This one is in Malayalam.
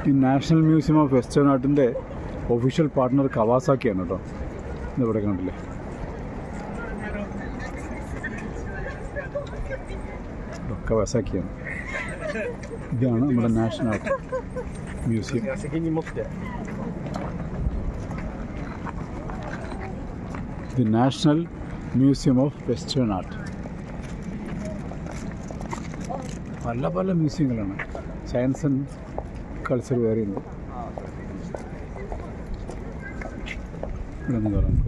ഈ നാഷണൽ മ്യൂസിയം ഓഫ് വെസ്റ്റേൺ ആർട്ടിൻ്റെ ഒഫീഷ്യൽ പാർട്ട്ണർ കവാസാക്കിയാണ് കേട്ടോ ഇതിവിടെ കണ്ടില്ലേ കവാസാക്കിയാണ് ഇതാണ് നമ്മുടെ national art museum 責任持って。 the national museum of western art പല പല മ്യൂസിയങ്ങളാണ് സയൻസ് ആൻഡ് കൾച്ചർ വേറെ ഉണ്ട് ഇവിടെ നിന്ന് പറയുന്നത്